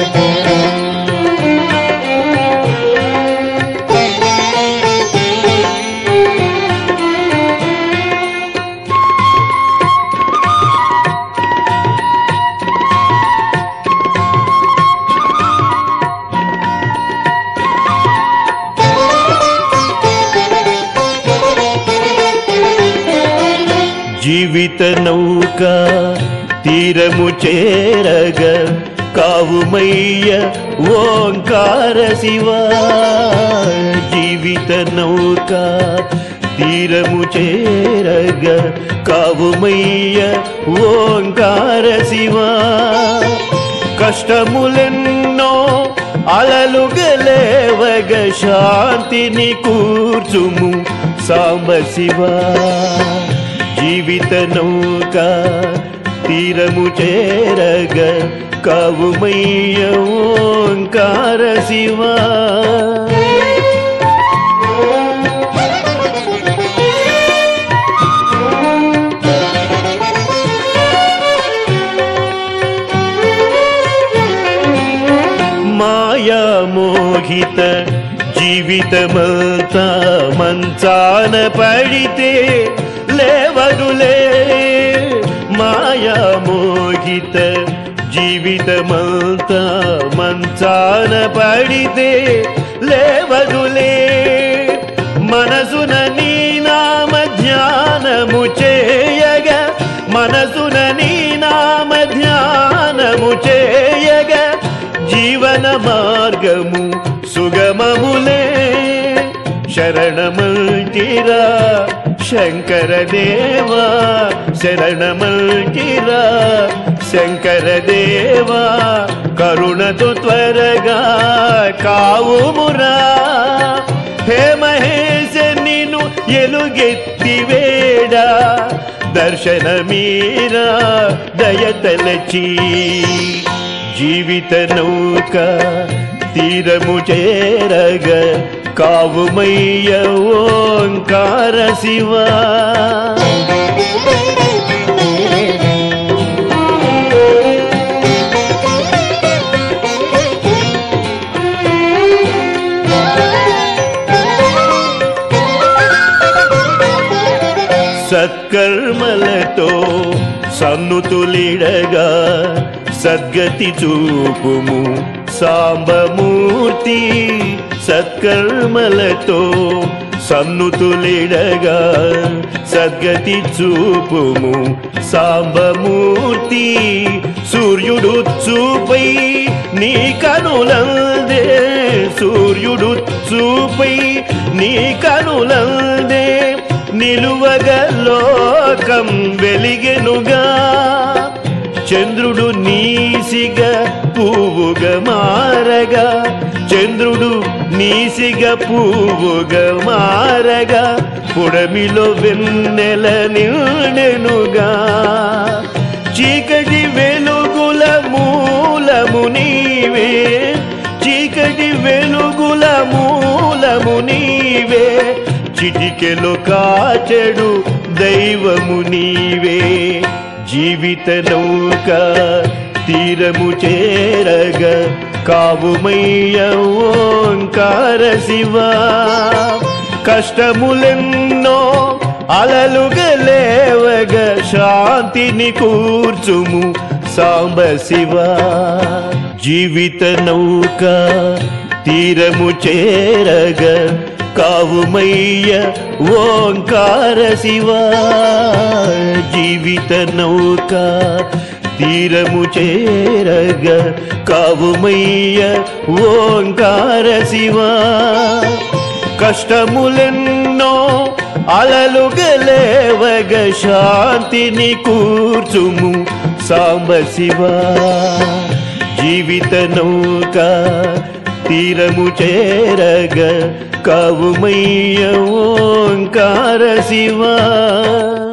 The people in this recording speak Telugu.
జీవిత నౌక తీరము చేరగ కావుమయ్య ఓంకార శివ జీవిత నౌక తీరము చేరగ కావుమయ్య ఓంకార శివ కష్టములెన్నో అలలుగలేవగ శాంతిని కూర్చుము సాంబ శివ జీవిత నౌక తీరము చేరగ కావుమయ్య ఓంకార శివ మాయామోహిత జీవితమంతా మంచాన పడితే లేవదులే మాయామోహిత జీవితమంతా మంచాన పడితే లేవదులే మనసున నీ నామ ధ్యానము చేయగా మనసున నీ నామ ధ్యానము చేయగా జీవన మార్గము సుగమములే శరణమంటిరా శంకర దేవా శరణమంటిరా శంకర దేవా కరుణతో త్వరగా కావుమురా హే మహేశ నిన్ను ఎలుగెత్తి వేడా దర్శన మీరా దయతలచి జీవిత నౌక తీరము చేరగ కావుమయ్య ఓంకార శివా సత్కర్మలతో సన్నుతులిడగా సద్గతి చూపుము సాంబమూర్తి సత్కర్మలతో సన్నుతులిడగా సద్గతి చూపుము సాంబమూర్తి సూర్యుడు చూపై నీ కనులందే సూర్యుడు చూపై నీ కనులందే నిలువగ లోకం వెలిగెనుగా చంద్రుడు నీసిగ పువ్వుగా మారగా చంద్రుడు నీసిగ పువ్వుగా మారగా పుడమిలో వెన్నెల నిండెనుగా చీకటి వెలుగుల మూలము నీవే చీకటి వెలుగుల మూలము నీవే చిటికెలు కాచెడు దైవము నీవే జీవిత నౌక తీరము చేరగ కావుమయ్య ఓంకార శివ కష్టములెన్నో అలలుగలేవగ శాంతిని కూర్చుము సాంబ శివ జీవిత నౌక తీరము చేరగ కావుమయ్య ఓంకార శివ జీవిత నౌక తీరము చేరగ కావుమయ్య ఓంకార శివ కష్టములెన్నో అలలుగలేవగ శాంతిని కూర్చుము సాంబ శివ జీవిత నౌక తీరము చేరగ కావుమయ్య ఓంకార శివ